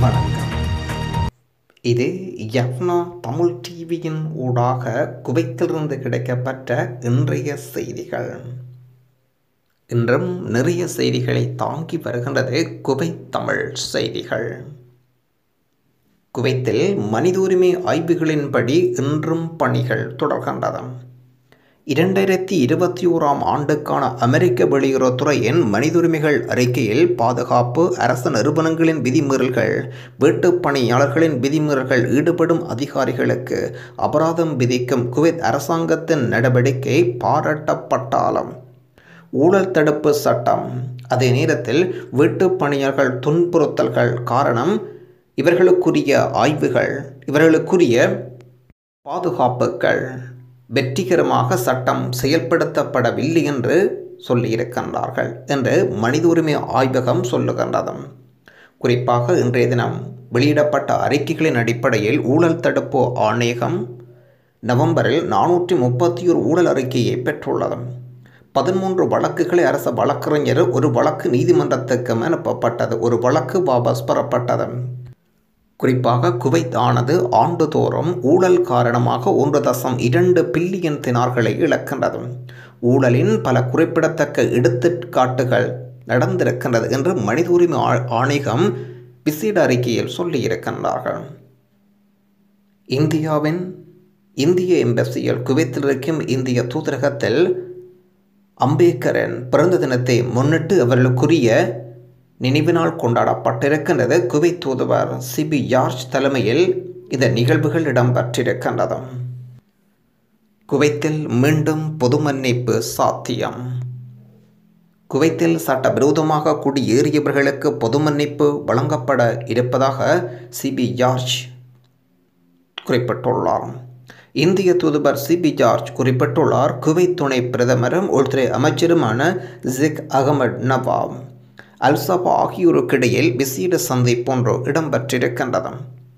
வணக்கம் இது யப்னா தமிழ் டிவியின் ஊடாக குவைத்திலிருந்து கிடைக்கப்பட்ட இன்றைய செய்திகள் இன்றும் நிறைய செய்திகளை தாங்கி வருகின்றது குவைத் தமிழ் செய்திகள் குவைத்தில் மனித உரிமை ஆய்வுகளின்படி இன்றும் பணிகள் தொடர்கின்றது இரண்டாயிரத்தி இருபத்தி ஓராம் ஆண்டுக்கான அமெரிக்க வெளியுறவுத்துறையின் மனித உரிமைகள் அறிக்கையில் பாதுகாப்பு அரசு நிறுவனங்களின் விதிமீறல்கள் வீட்டுப் பணியாளர்களின் விதிமீறல்கள் ஈடுபடும் அதிகாரிகளுக்கு அபராதம் விதிக்கும் குவைத் அரசாங்கத்தின் நடவடிக்கை பாராட்டப்பட்டாலும் ஊழல் தடுப்பு சட்டம் அதே நேரத்தில் வீட்டுப் பணியாளர்கள் துன்புறுத்தல்கள் காரணம் இவர்களுக்குரிய ஆய்வுகள் இவர்களுக்குரிய பாதுகாப்புகள் வெற்றிகரமாக சட்டம் செயல்படுத்தப்படவில்லை என்று சொல்லியிருக்கின்றார்கள் என்று மனித உரிமை ஆய்வகம் சொல்லுகின்றது குறிப்பாக இன்றைய தினம் வெளியிடப்பட்ட அறிக்கைகளின் அடிப்படையில் ஊழல் தடுப்பு ஆணையகம் நவம்பரில் நானூற்றி முப்பத்தி ஒரு ஊழல் அறிக்கையை பெற்றுள்ளது பதிமூன்று வழக்குகளை அரச வழக்கறிஞர் ஒரு வழக்கு நீதிமன்றத்துக்கு அனுப்பப்பட்டது ஒரு வழக்கு வாபஸ் பெறப்பட்டது குறிப்பாக குவைத் ஆனது ஆண்டுதோறும் ஊழல் காரணமாக ஒன்று தசம் இரண்டு பில்லியன் தினார்களை இழக்கின்றது ஊழலின் பல குறிப்பிடத்தக்க எடுத்துக்காட்டுகள் நடந்திருக்கின்றது என்று மனித உரிமை ஆணையம் விசேட அறிக்கையில் சொல்லியிருக்கின்றார்கள் இந்தியாவின் இந்திய எம்பசியில் குவைத்தில் இருக்கும் இந்திய தூதரகத்தில் அம்பேத்கரின் பிறந்த தினத்தை முன்னிட்டு அவர்களுக்குரிய நினைவு நாள் கொண்டாடப்பட்டிருக்கின்றது குவைத் தூதுவர் சிபி ஜார்ஜ் தலைமையில் இந்த நிகழ்வுகள் இடம்பெற்றிருக்கின்றது குவைத்தில் மீண்டும் பொது மன்னிப்பு சாத்தியம் குவைத்தில் சட்டவிரோதமாக குடியேறியவர்களுக்கு பொது மன்னிப்பு வழங்கப்பட இருப்பதாக சிபி ஜார்ஜ் குறிப்பிட்டுள்ளார் இந்திய தூதுவர் சிபி ஜார்ஜ் குறிப்பிட்டுள்ளார் குவைத் துணை பிரதமரும் உள்துறை அமைச்சருமான ஜிக் அகமது நவாப் அல்சபா ஆகியோருக்கிடையில் விசேட சந்திப்பு ஒன்று இடம்பெற்றிருக்கின்றது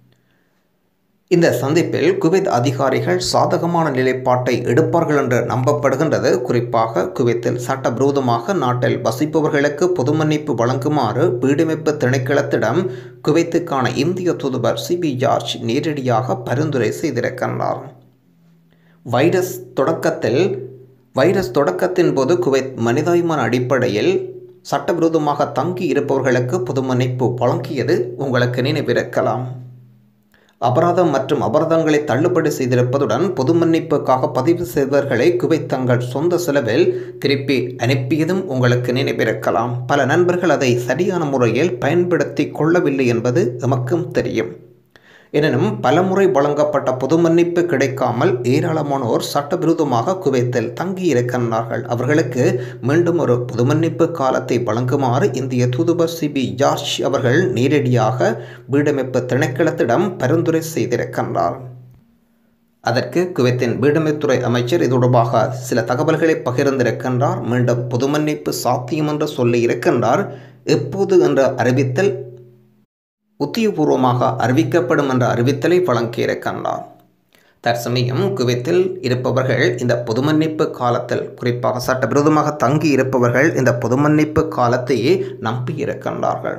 இந்த சந்திப்பில் குவைத் அதிகாரிகள் சாதகமான நிலைப்பாட்டை எடுப்பார்கள் என்று நம்பப்படுகின்றது குறிப்பாக குவைத்தில் சட்டவிரோதமாக நாட்டில் வசிப்பவர்களுக்கு பொது மன்னிப்பு வழங்குமாறு வீடமைப்பு திணைக்களத்திடம் குவைத்துக்கான இந்திய தூதுவர் சிபி ஜார்ஜ் நேரடியாக பரிந்துரை செய்திருக்கின்றார் வைரஸ் தொடக்கத்தில் வைரஸ் தொடக்கத்தின் போது குவைத் மனிதாயமான அடிப்படையில் சட்டவிரோதமாக தங்கி இருப்பவர்களுக்கு பொது மன்னிப்பு வழங்கியது உங்களுக்கு நினைவிருக்கலாம் அபராதம் மற்றும் அபராதங்களை தள்ளுபடி செய்திருப்பதுடன் பொது மன்னிப்புக்காக பதிவு செய்தவர்களை குவைத் தங்கள் சொந்த செலவில் திருப்பி அனுப்பியதும் உங்களுக்கு நினைவிருக்கலாம் பல நண்பர்கள் அதை சரியான முறையில் பயன்படுத்தி கொள்ளவில்லை என்பது எமக்கும் தெரியும் எனினும் பலமுறை வழங்கப்பட்ட பொது மன்னிப்பு கிடைக்காமல் ஏராளமானோர் சட்டவிரோதமாக குவைத்தில் தங்கியிருக்கின்றார்கள் அவர்களுக்கு மீண்டும் ஒரு பொது மன்னிப்பு காலத்தை வழங்குமாறு இந்திய தூதுவர் சிபி ஜார்ஜ் அவர்கள் நேரடியாக வீடமைப்பு திணைக்களத்திடம் பரிந்துரை செய்திருக்கின்றார் அதற்கு குவைத்தின் வீடமைத்துறை அமைச்சர் இது தொடர்பாக சில தகவல்களை பகிர்ந்திருக்கின்றார் மீண்டும் பொது மன்னிப்பு சாத்தியம் என்று சொல்லி இருக்கின்றார் எப்போது என்ற அறிவித்தல் உத்தியபூர்வமாக அறிவிக்கப்படும் என்ற அறிவித்தலை வழங்கியிருக்கின்றார் தற்சமயம் குவைத்தில் இருப்பவர்கள் இந்த பொது மன்னிப்பு காலத்தில் குறிப்பாக சட்டவிரோதமாக தங்கி இருப்பவர்கள் இந்த பொது மன்னிப்பு காலத்தையே நம்பியிருக்கின்றார்கள்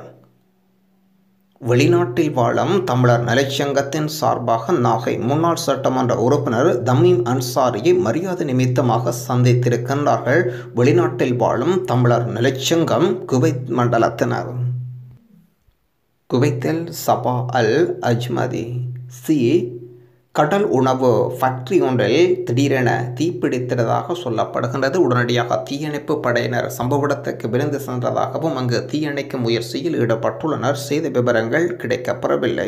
வெளிநாட்டில் வாழும் தமிழர் நலச்சங்கத்தின் சார்பாக நாகை முன்னாள் சட்டமன்ற உறுப்பினர் தமீம் அன்சாரியை மரியாதை நிமித்தமாக சந்தித்திருக்கின்றார்கள் வெளிநாட்டில் வாழும் தமிழர் நலச்சங்கம் குவைத் மண்டலத்தினர் குவைத்தில் சபா அல் அஜ்மதி சி கடல் உணவு ஃபேக்டரி ஒன்றில் திடீரென தீப்பிடித்ததாக சொல்லப்படுகின்றது உடனடியாக தீயணைப்பு படையினர் சம்பவ இடத்துக்கு விரைந்து சென்றதாகவும் அங்கு தீயணைக்கும் முயற்சியில் ஈடுபட்டுள்ளனர் செய்த விவரங்கள் கிடைக்கப்பெறவில்லை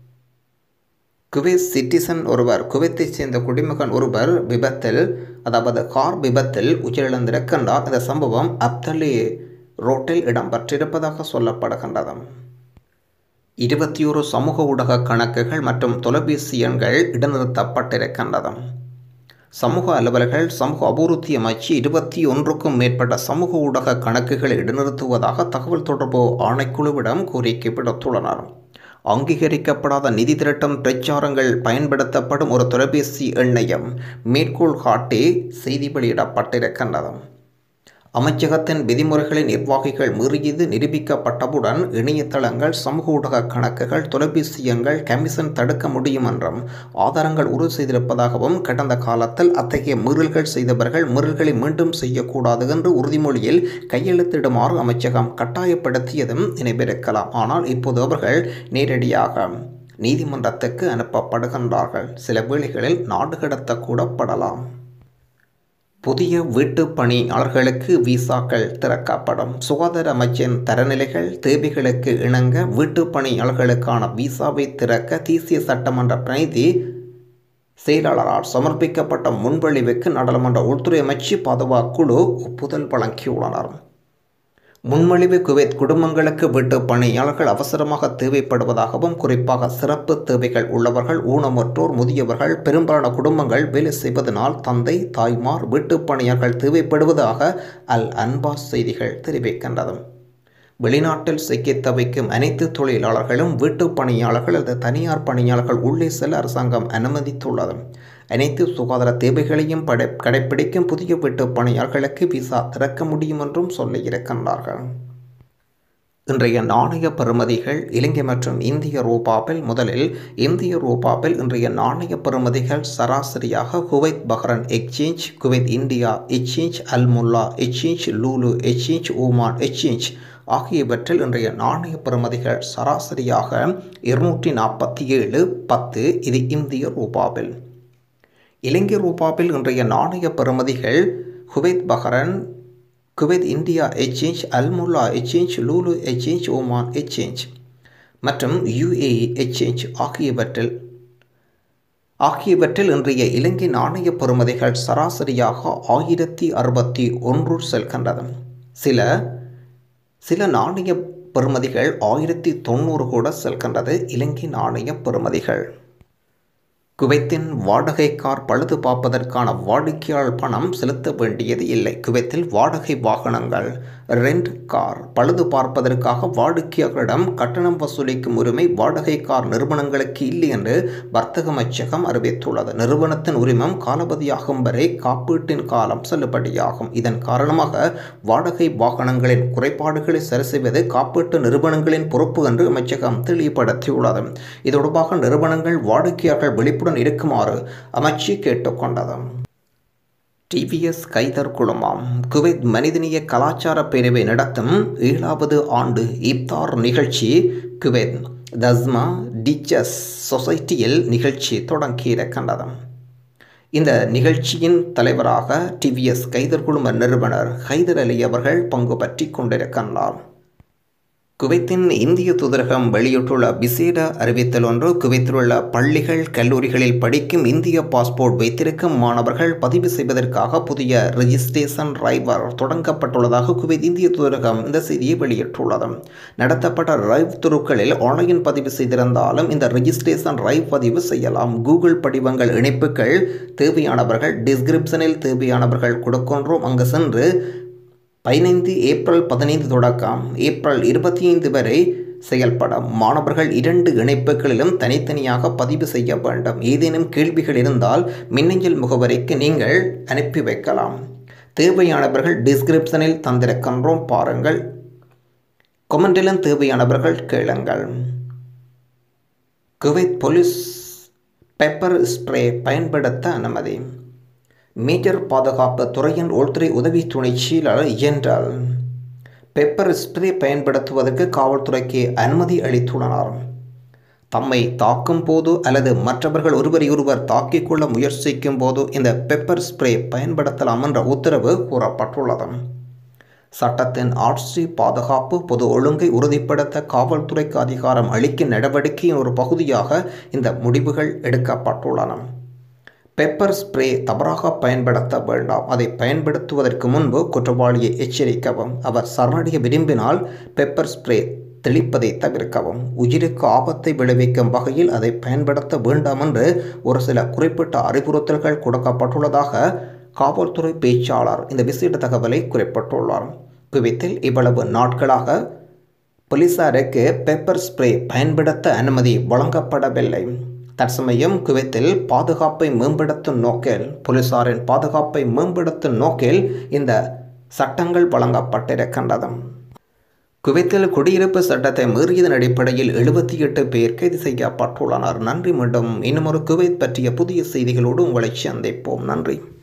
குவைத் சிட்டிசன் ஒருவர் குவைத்தைச் சேர்ந்த குடிமகன் ஒருவர் விபத்தில் அதாவது கார் விபத்தில் உயிரிழந்திருக்கின்றார் இந்த சம்பவம் அப்தலி ரோட்டில் இடம்பெற்றிருப்பதாக சொல்லப்படுகின்றது இருபத்தி ஒரு சமூக ஊடக கணக்குகள் மற்றும் தொலைபேசி எண்கள் இடைநிறுத்தப்பட்டிருக்கின்றது சமூக அலுவலர்கள் சமூக அபிவிருத்தி அமைச்சு இருபத்தி ஒன்றுக்கும் மேற்பட்ட சமூக ஊடக கணக்குகளை இடைநிறுத்துவதாக தகவல் தொடர்பு ஆணைக்குழுவிடம் கோரிக்கை விடுத்துள்ளனர் அங்கீகரிக்கப்படாத நிதி திரட்டும் பிரச்சாரங்கள் பயன்படுத்தப்படும் ஒரு தொலைபேசி எண்ணையும் மேற்கோள் காட்டி செய்தி வெளியிடப்பட்டிருக்கின்றது அமைச்சகத்தின் விதிமுறைகளை நிர்வாகிகள் மீறியது நிரூபிக்கப்பட்டவுடன் இணையதளங்கள் சமூக ஊடக கணக்குகள் தொலைபேசி எண்கள் கமிஷன் தடுக்க முடியும் என்றும் ஆதாரங்கள் உறுதி செய்திருப்பதாகவும் கடந்த காலத்தில் அத்தகைய மீறல்கள் செய்தவர்கள் மீறல்களை மீண்டும் செய்யக்கூடாது என்று உறுதிமொழியில் கையெழுத்திடுமாறு அமைச்சகம் கட்டாயப்படுத்தியதும் நினைவிருக்கலாம் ஆனால் இப்போது அவர்கள் நேரடியாக நீதிமன்றத்துக்கு அனுப்பப்படுகின்றார்கள் சில வேளைகளில் நாடு கடத்தக்கூடப்படலாம் புதிய வீட்டு பணியாளர்களுக்கு விசாக்கள் திறக்கப்படும் சுகாதார அமைச்சின் தரநிலைகள் தேவைகளுக்கு இணங்க வீட்டு பணியாளர்களுக்கான விசாவை திறக்க தேசிய சட்டமன்ற பிரதிநிதி செயலாளரால் சமர்ப்பிக்கப்பட்ட முன்வழிவுக்கு நாடாளுமன்ற உள்துறை அமைச்சு பாதுகாப்பு குழு ஒப்புதல் வழங்கியுள்ளனர் முன்மொழிவு குவைத் குடும்பங்களுக்கு வீட்டு பணியாளர்கள் அவசரமாக தேவைப்படுவதாகவும் குறிப்பாக சிறப்பு தேவைகள் உள்ளவர்கள் ஊனமுற்றோர் முதியவர்கள் பெரும்பாலான குடும்பங்கள் வேலை செய்வதனால் தந்தை தாய்மார் வீட்டு பணியாளர்கள் தேவைப்படுவதாக அல் அன்பாஸ் செய்திகள் தெரிவிக்கின்றது வெளிநாட்டில் சிக்கித் தவிக்கும் அனைத்து தொழிலாளர்களும் வீட்டு பணியாளர்கள் அல்லது தனியார் பணியாளர்கள் உள்ளே செல்ல அரசாங்கம் அனுமதித்துள்ளது அனைத்து சுகாதார தேவைகளையும் படை கடைப்பிடிக்கும் புதிய வீட்டு பணியாளர்களுக்கு விசா திறக்க முடியும் என்றும் சொல்லியிருக்கின்றார்கள் இன்றைய நாணய பெறுமதிகள் இலங்கை மற்றும் இந்திய ரூபாவில் முதலில் இந்திய ரூபாவில் இன்றைய நாணய பெறுமதிகள் சராசரியாக Kuwait Bahrain exchange Kuwait India exchange Almulla exchange Lulu exchange Oman exchange ஆகியவற்றில் இன்றைய நாணய பெறுமதிகள் சராசரியாக இருநூற்றி நாற்பத்தி ஏழு பத்து இது இந்திய ரூபாவில் இலங்கை ரூபாவில் இன்றைய நாணய பெறுமதிகள் Kuwait Bahrain Kuwait India exchange Almulla exchange Lulu exchange Oman exchange மற்றும் யுஏஇ எக்ஸ்சேஞ்ச் ஆகியவற்றில் ஆகியவற்றில் இன்றைய இலங்கை நாணய பெறுமதிகள் சராசரியாக ஆயிரத்தி அறுபத்தி ஒன்று செல்கின்றது சில சில நாணய பெறுமதிகள் ஆயிரத்தி தொண்ணூறு கூட செல்கின்றது இலங்கை நாணய பெறுமதிகள் குவைத்தின் வாடகை கார் பழுது பார்ப்பதற்கான வாடிக்கையாளர் பணம் செலுத்த வேண்டியது இல்லை குவைத்தில் வாடகை வாகனங்கள் ரெண்ட் கார் பழுது பார்ப்பதற்காக வாடிக்கையாளரிடம் கட்டணம் வசூலிக்கும் உரிமை வாடகை கார் நிறுவனங்களுக்கு இல்லை என்று வர்த்தக அமைச்சகம் அறிவித்துள்ளது நிறுவனத்தின் உரிமம் காலபதியாகும் வரை காப்பீட்டின் காலம் செல்லுபடியாகும் இதன் காரணமாக வாடகை வாகனங்களின் குறைபாடுகளை சரி செய்வது காப்பீட்டு நிறுவனங்களின் பொறுப்பு என்று அமைச்சகம் தெளிவுபடுத்தியுள்ளது இது தொடர்பாக நிறுவனங்கள் வாடிக்கையாளர்கள் விழிப்புடன் இருக்குமாறு அமைச்சு கேட்டுக்கொண்டது டிவிஎஸ் கைதர் குழுமம் குவைத் மனிதநேய கலாச்சார பிரிவை நடத்தும் ஏழாவது ஆண்டு இப்தார் நிகழ்ச்சி குவைத் தஸ்மா டிச்சஸ் சொசைட்டியில் நிகழ்ச்சி தொடங்கியிருக்கின்றது இந்த நிகழ்ச்சியின் தலைவராக டிவிஎஸ் கைதர் குழும நிறுவனர் ஹைதர் அலி அவர்கள் பங்கு பற்றி கொண்டிருக்கின்றார் குவைத்தின் இந்திய தூதரகம் வெளியிட்டுள்ள விசேட அறிவித்தல் ஒன்று குவைத்திலுள்ள பள்ளிகள் கல்லூரிகளில் படிக்கும் இந்திய பாஸ்போர்ட் வைத்திருக்கும் மாணவர்கள் பதிவு செய்வதற்காக புதிய ரெஜிஸ்ட்ரேஷன் டிரைவர் தொடங்கப்பட்டுள்ளதாக குவைத் இந்திய தூதரகம் இந்த செய்தியை வெளியிட்டுள்ளது நடத்தப்பட்ட ரைவ் துருக்களில் ஆன்லைன் பதிவு செய்திருந்தாலும் இந்த ரெஜிஸ்ட்ரேஷன் ரைவ் பதிவு செய்யலாம் கூகுள் படிவங்கள் இணைப்புகள் தேவையானவர்கள் டிஸ்கிரிப்ஷனில் தேவையானவர்கள் கொடுக்கின்றோம் அங்கு சென்று பதினைந்து ஏப்ரல் பதினைந்து தொடக்கம் ஏப்ரல் இருபத்தி ஐந்து வரை செயல்படும் மாணவர்கள் இரண்டு இணைப்புகளிலும் தனித்தனியாக பதிவு செய்ய வேண்டும் ஏதேனும் கேள்விகள் இருந்தால் மின்னஞ்சல் முகவரிக்கு நீங்கள் அனுப்பி வைக்கலாம் தேவையானவர்கள் டிஸ்கிரிப்ஷனில் தந்திருக்கின்றோம் பாருங்கள் கொமெண்டிலும் தேவையானவர்கள் கேளுங்கள் குவைத் போலீஸ் பெப்பர் ஸ்ப்ரே பயன்படுத்த அனுமதி மேஜர் பாதுகாப்பு துறையின் உள்துறை உதவி துணை செயலாளர் என்றால் பெப்பர் ஸ்ப்ரே பயன்படுத்துவதற்கு காவல்துறைக்கு அனுமதி அளித்துள்ளனர் தம்மை தாக்கும் போது அல்லது மற்றவர்கள் ஒருவரையொருவர் தாக்கிக் கொள்ள முயற்சிக்கும் போது இந்த பெப்பர் ஸ்ப்ரே பயன்படுத்தலாம் என்ற உத்தரவு கூறப்பட்டுள்ளது சட்டத்தின் ஆட்சி பாதுகாப்பு பொது ஒழுங்கை உறுதிப்படுத்த காவல்துறைக்கு அதிகாரம் அளிக்கும் நடவடிக்கையின் ஒரு பகுதியாக இந்த முடிவுகள் எடுக்கப்பட்டுள்ளன பெப்பர் ஸ்ப்ரே தவறாக பயன்படுத்த வேண்டாம் அதை பயன்படுத்துவதற்கு முன்பு குற்றவாளியை எச்சரிக்கவும் அவர் சரணடைய விரும்பினால் பெப்பர் ஸ்ப்ரே தெளிப்பதை தவிர்க்கவும் உயிருக்கு ஆபத்தை விளைவிக்கும் வகையில் அதை பயன்படுத்த வேண்டாம் என்று ஒரு சில குறிப்பிட்ட அறிவுறுத்தல்கள் கொடுக்கப்பட்டுள்ளதாக காவல்துறை பேச்சாளர் இந்த விசேட தகவலை குறிப்பிட்டுள்ளார் குவைத்தில் இவ்வளவு நாட்களாக போலீசாருக்கு பெப்பர் ஸ்ப்ரே பயன்படுத்த அனுமதி வழங்கப்படவில்லை தற்சமயம் குவைத்தில் பாதுகாப்பை மேம்படுத்தும் நோக்கில் போலீசாரின் பாதுகாப்பை மேம்படுத்தும் நோக்கில் இந்த சட்டங்கள் வழங்கப்பட்டிருக்கின்றது குவைத்தில் குடியிருப்பு சட்டத்தை மீறியதன் அடிப்படையில் எழுபத்தி எட்டு பேர் கைது செய்யப்பட்டுள்ளனர் நன்றி மீண்டும் இன்னும் ஒரு குவைத் பற்றிய புதிய செய்திகளோடு உங்களை சந்திப்போம் நன்றி